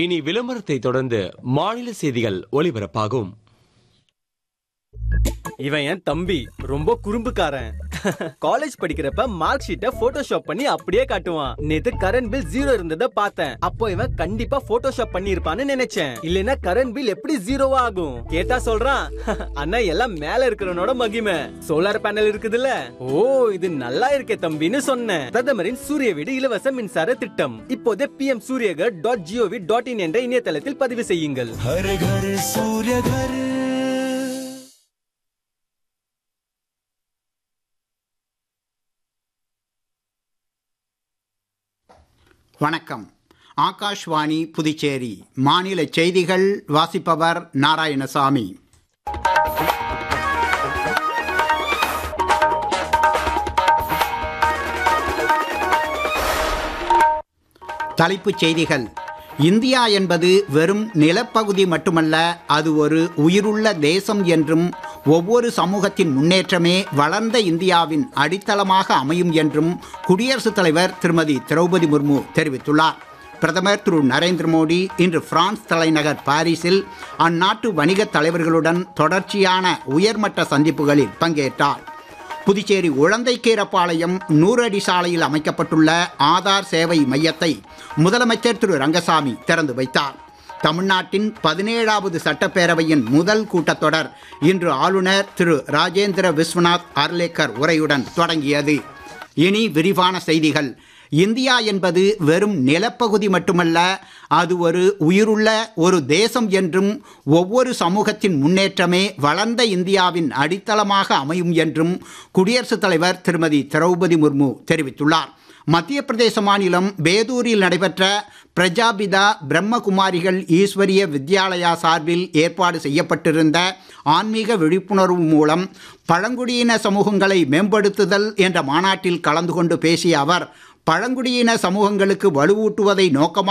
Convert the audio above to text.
இனி விளம்பரத்தை தொடர்ந்து மாநில செய்திகள் ஒலிபரப்பாகும் இவன் என் தம்பி ரொம்ப குறும்புக்காரன் காலேஜ் படிக்கிறப்ப மார்க் ஷீட்டை போட்டோஷாப் பண்ணி அப்படியே காட்டுவான் நேத்து கரண்ட் பில் ஜீரோ இருந்தத பார்த்தேன் அப்போ இவன் கண்டிப்பா போட்டோஷாப் பண்ணி இருப்பான்னு நினைச்சேன் இல்லனா கரண்ட் பில் எப்படி ஜீரோவா ஆகும் கேட்டா சொல்றான் அண்ணா எல்லாம் மேல இருக்கிறவனோட மகிமை சோலார் பேனல் இருக்குதுல்ல ஓ இது நல்லா இருக்கே தம்பின்னு சொன்னேன் பிரதமரின் சூரிய வீடு இலவச மின்சார திட்டம் இப்போதே PM Suryaghar dot GOV dot in என்ற இணையதளத்தில் பதிவு செய்யுங்கள் हर घर सूर्य घर வணக்கம் ஆகாஷ்வாணி புதுச்சேரி மாநில செய்திகள் வாசிப்பவர் நாராயணசாமி தலைப்புச் செய்திகள் இந்தியா என்பது வெறும் நிலப்பகுதி மட்டுமல்ல அது ஒரு உயிருள்ள தேசம் என்றும் ஒவ்வொரு சமூகத்தின் முன்னேற்றமே வளர்ந்த இந்தியாவின் அடித்தளமாக அமையும் என்றும் குடியரசுத் தலைவர் திருமதி திரௌபதி முர்மு தெரிவித்துள்ளார் பிரதமர் திரு நரேந்திர மோடி இன்று பிரான்ஸ் தலைநகர் பாரிஸில் அந்நாட்டு வணிகத் தலைவர்களுடன் தொடர்ச்சியான உயர்மட்ட சந்திப்புகளில் பங்கேற்றார் புதுச்சேரி உழந்தைக்கீரப்பாளையம் நூறடி சாலையில் அமைக்கப்பட்டுள்ள ஆதார் சேவை மையத்தை முதலமைச்சர் திரு ரங்கசாமி திறந்து வைத்தார் தமிழ்நாட்டின் பதினேழாவது சட்டப்பேரவையின் முதல் கூட்டத்தொடர் இன்று ஆளுநர் திரு ராஜேந்திர விஸ்வநாத் அர்லேக்கர் உரையுடன் தொடங்கியது இனி விரிவான செய்திகள் இந்தியா என்பது வெறும் நிலப்பகுதி மட்டுமல்ல அது ஒரு உயிருள்ள ஒரு தேசம் என்றும் ஒவ்வொரு சமூகத்தின் முன்னேற்றமே வளர்ந்த இந்தியாவின் அடித்தளமாக அமையும் என்றும் குடியரசுத் தலைவர் திருமதி திரௌபதி முர்மு தெரிவித்துள்ளார் மத்திய பிரதேச மாநிலம் பேதூரில் நடைபெற்ற பிரஜாபிதா பிரம்மகுமாரிகள் ஈஸ்வரிய வித்யாலயா சார்பில் ஏற்பாடு செய்யப்பட்டிருந்த ஆன்மீக விழிப்புணர்வு மூலம் பழங்குடியின சமூகங்களை மேம்படுத்துதல் என்ற மாநாட்டில் கலந்து கொண்டு பேசிய அவர் பழங்குடியின சமூகங்களுக்கு வலுவூட்டுவதை நோக்கமாக